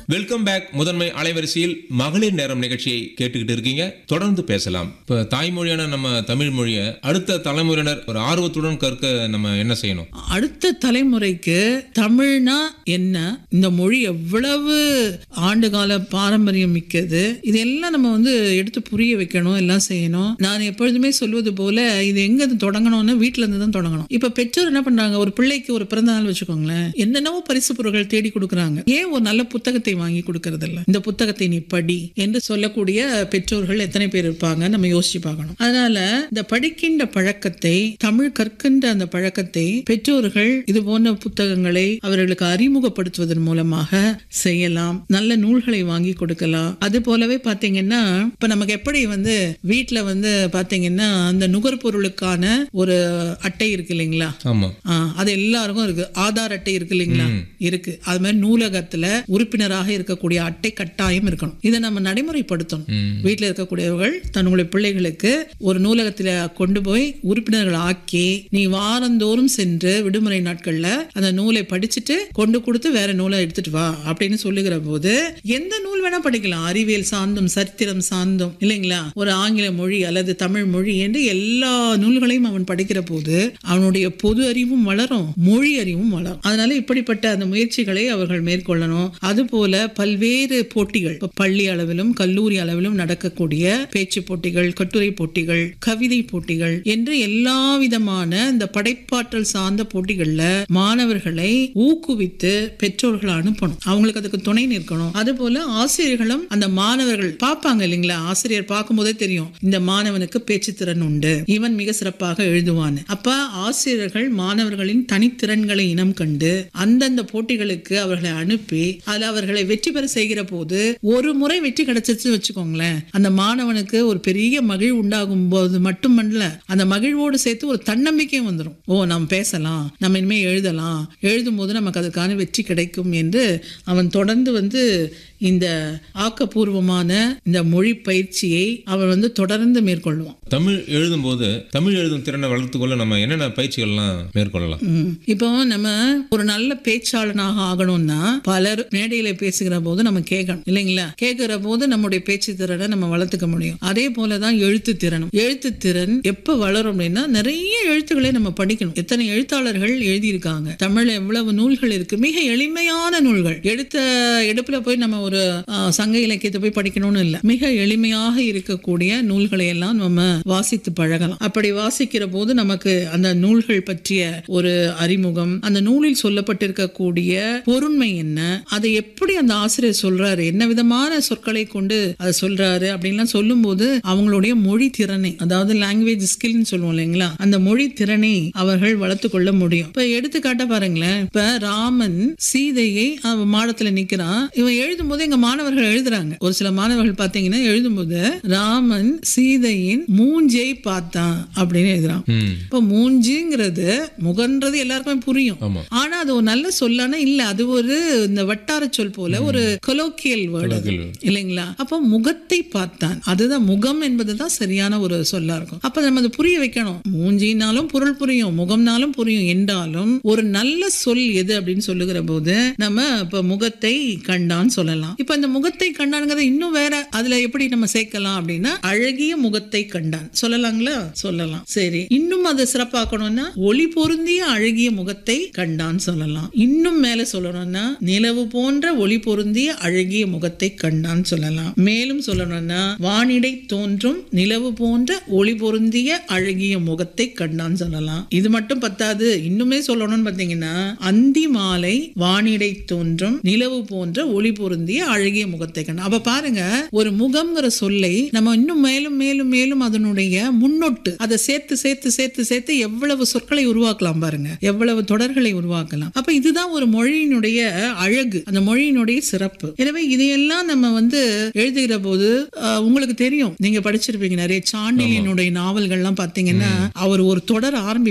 Welcome back முதன்மை அலைவரிசையில் மகளிர் நேரம் நிகழ்ச்சியை கேட்டுக்கிட்டு இருக்கீங்க தொடர்ந்து பேசலாம் இப்ப தாய்மொழியான நம்ம தமிழ் மொழியை அடுத்த தலைமுறையினர் ஒரு ஆர்வத்துடன் கற்க நம்ம என்ன செய்யணும் அடுத்த தலைமுறைக்கு தமிழ்னா என்ன இந்த மொழி எவ்வளவு ஆண்டுகால பாரம்பரியம் மிக்கது இதெல்லாம் நம்ம வந்து எடுத்து புரிய வைக்கணும் எல்லாம் செய்யணும் நான் எப்பொழுதுமே சொல்வது போல இது எங்க இது தொடங்கணும்னு வீட்ல இருந்து தான் தொடங்கணும் இப்ப பெற்றோர் என்ன பண்றாங்க ஒரு பிள்ளைக்கு ஒரு பிறந்த நாள் வச்சுக்கோங்களேன் என்னென்னவோ பரிசு பொருட்கள் தேடி கொடுக்குறாங்க ஏன் ஒரு நல்ல புத்தகத்தை வாங்கி கொடுக்கறது இல்ல இந்த புத்தகத்தை நீ படி என்று சொல்லக்கூடிய பெற்றோர்கள் எத்தனை பேர் இருப்பாங்க நம்ம யோசிச்சு பார்க்கணும் அதனால இந்த படிக்கின்ற பழக்கத்தை தமிழ் கற்கின்ற அந்த பழக்கத்தை பெற்றோர்கள் இது போன்ற புத்தகங்களை அவர்களுக்கு அறிமுகப்படுத்துவதன் மூலமாக செய்யலாம் நல்ல நூல்களை வாங்கி கொடுக்கலாம் அது போலவே பாத்தீங்கன்னா இப்ப நமக்கு எப்படி வந்து வீட்ல வந்து பாத்தீங்கன்னா அந்த நுகர்பொருளுக்கான ஒரு அட்டை இருக்கு இல்லைங்களா ஆமா ஆ, அது எல்லாருக்கும் இருக்கு ஆதார் அட்டை இருக்கு இல்லைங்களா இருக்கு அது மாதிரி நூலகத்துல உறுப்பினராக இருக்கக்கூடிய அட்டை கட்டாயம் இருக்கணும் இதை நம்ம நடைமுறைப்படுத்தணும் ம். வீட்டில் இருக்கக்கூடியவர்கள் தன்னுடைய பிள்ளைகளுக்கு ஒரு நூலகத்துல கொண்டு போய் உறுப்பினர்கள் ஆக்கி நீ வாரந்தோறும் சென்று விடுமுறை நாட்கள்ல அந்த நூலை படிச்சுட்டு கொண்டு கொடுத்து வேற நூலை எடுத்துட்டு வா அப்படின்னு சொல்லுகிற போது எந்த நூல் வேணா படிக்கலாம் அறிவியல் சார்ந்தும் சரித்திரம் சார்ந்தும் இல்லைங்களா ஒரு ஆங்கில மொழி அல்லது தமிழ் மொழி என்று எல்லா நூல்களையும் அவன் படிக்கிற போது அவனுடைய பொது அறிவும் வளரும் மொழி அறிவும் வளரும் அதனால இப்படிப்பட்ட அந்த முயற்சிகளை அவர்கள் மேற்கொள்ளணும் அதுபோல பல்வேறு போட்டிகள் இப்ப பள்ளி அளவிலும் கல்லூரி அளவிலும் நடக்கக்கூடிய பேச்சு போட்டிகள் கட்டுரை போட்டிகள் கவிதை போட்டிகள் என்று எல்லா விதமான இந்த படைப்பாற்றல் சார்ந்த போட்டிகள்ல மாணவர்களை ஊக்குவித்து பெற்றோர்கள் அனுப்பணும் அவங்களுக்கு அதுக்கு துணை நிற்கணும் அதுபோல ஆசிரியர்களும் அந்த மாணவர்கள் பார்ப்பாங்க இல்லைங்களா ஆசிரியர் பார்க்கும்போதே தெரியும் இந்த மாணவனுக்கு பேச்சு திறன் உண்டு இவன் மிக சிறப்பாக எழுதுவான் அப்ப ஆசிரியர்கள் மாணவர்களின் தனித்திறன்களை இனம் கண்டு அந்தந்த போட்டிகளுக்கு அவர்களை அனுப்பி அதுல அவர்களை வெற்றி பெற செய்கிற போது ஒரு முறை வெற்றி கிடைச்சிச்சு வச்சுக்கோங்களேன் அந்த மாணவனுக்கு ஒரு பெரிய மகிழ்வு உண்டாகும் போது மட்டுமல்ல அந்த மகிழ்வோடு சேர்த்து ஒரு தன்னம்பிக்கையும் வந்துடும் ஓ நாம் பேசலாம் நம்ம இனிமே எழுதலாம் எழுதும் போது நமக்கு அதுக்கான வெற்றி கிடைக்கும் என்று அவன் தொடர்ந்து வந்து இந்த ஆக்கப்பூர்வமான இந்த மொழி பயிற்சியை அவன் வந்து தொடர்ந்து மேற்கொள்வான் தமிழ் எழுதும்போது தமிழ் எழுதும் திறனை வளர்த்துக்கொள்ள நம்ம என்னென்ன பயிற்சிகள்லாம் மேற்கொள்ளலாம் ம். இப்போ நம்ம ஒரு நல்ல பேச்சாளனாக ஆகணும்னா பலர் மேடையில பேசுகிற போது நம்ம கேட்கணும் இல்லைங்களா கேட்கிற போது நம்முடைய பேச்சு திறனை நம்ம வளர்த்துக்க முடியும் அதே போலதான் எழுத்து திறனும் எழுத்து திறன் எப்ப வளரும் அப்படின்னா நிறைய எழுத்துக்களை நம்ம படிக்கணும் எத்தனை எழுத்தாளர்கள் எழுதியிருக்காங்க தமிழ்ல எவ்வளவு நூல்கள் இருக்கு மிக எளிமையான நூல்கள் எடுத்த எடுப்புல போய் நம்ம ஒரு ஆ, சங்க இலக்கியத்தை போய் படிக்கணும்னு இல்லை மிக எளிமையாக இருக்கக்கூடிய நூல்களை எல்லாம் நம்ம வாசித்து பழகலாம் அப்படி வாசிக்கிற போது நமக்கு அந்த நூல்கள் பற்றிய ஒரு அறிமுகம் அந்த நூலில் சொல்லப்பட்டிருக்கக்கூடிய பொருண்மை என்ன அதை எப்படி அந்த ஆசிரியர் சொல்றாரு என்ன விதமான சொற்களை கொண்டு அதை சொல்றாரு அப்படின்லாம் சொல்லும்போது அவங்களுடைய மொழி திறனை அதாவது லாங்குவேஜ் ஸ்கில்னு சொல்லுவோம் இல்லைங்களா அந்த மொழி திறனை அவர்கள் வளர்த்து கொள்ள முடியும் இப்ப எடுத்துக்காட்ட பாருங்களேன் இப்ப ராமன் சீதையை அவன் மாடத்துல நிக்கிறான் இவன் எழுதும் போது எங்க மாணவர்கள் எழுதுறாங்க ஒரு சில மாணவர்கள் பாத்தீங்கன்னா எழுதும்போது ராமன் சீதையின் மூஞ்சை பார்த்தான் அப்படின்னு எழுதுறான் ம் இப்ப மூஞ்சிங்கிறது முகன்றது எல்லாருக்குமே புரியும் ஆமா ஆனா அது ஒரு நல்ல சொல்லானா இல்ல அது ஒரு இந்த வட்டார சொல் போல ஒரு கொலோக்கியல் வேர்டு Colloquial word. இல்லைங்களா அப்ப முகத்தை பார்த்தான் அதுதான் முகம் என்பதுதான் சரியான ஒரு சொல்லா இருக்கும் அப்ப நம்ம அதை புரிய வைக்கணும் மூஞ்சினாலும் பொருள் புரியும் முகம்னாலும் புரியும் என்றாலும் ஒரு நல்ல சொல் எது அப்படின்னு சொல்லுகிற போது நம்ம இப்ப முகத்தை கண்டான்னு சொல்லலாம் இப்ப இந்த முகத்தை கண்டான்ங்கிறத இன்னும் வேற அதுல எப்படி நம்ம சேர்க்கலாம் அப்படின்னா அழகிய முகத்தை கண்டான் சொல்லலாங்களா சொல்லலாம் சரி இன்னும் அதை சிறப்பாக்கணும்னா ஒளி பொருந்திய அழகிய முகத்தை கண்டான் சொல்லலாம் இன்னும் மேல சொல்லணும்னா நிலவு போன்ற ஒளி பொருந்திய அழகிய முகத்தை கண்டான் சொல்லலாம் மேலும் சொல்லணும்னா வானிடை தோன்றும் நிலவு போன்ற ஒளி பொருந்திய அழகிய முகத்தை கண்டான் சொல்லலாம் இது மட்டும் பத்தாது இன்னுமே சொல்லணும்னு பாத்தீங்கன்னா அந்தி மாலை வானிடை தோன்றும் நிலவு போன்ற ஒளி பொருந்திய அழகிய முகத்தை கண்டான் அப்ப பாருங்க ஒரு முகம்ங்கிற சொல்லை நம்ம இன்னும் மேலும் மேலும் மேலும் அதனுடைய முன்னொட்டு அதை சேர்த்து சேர்த்து சேர்த்து சேர்த்து எவ்வளவு சொற்களை உருவாக்கலாம் பாருங்க எவ்வளவு தொடர்களை உருவாக்கலாம் அப்ப இதுதான் ஒரு மொழியினுடைய அழகு அந்த மொழியினுடைய சிறப்பு எனவே இதையெல்லாம் நம்ம வந்து எழுதுகிற போது அஹ், உங்களுக்கு தெரியும் நீங்க படிச்சிருப்பீங்க நிறைய சாண்டிலியனுடைய நாவல்கள்லாம் பாத்தீங்கன்னா அவர் ஒரு தொடர் ஆரம்பி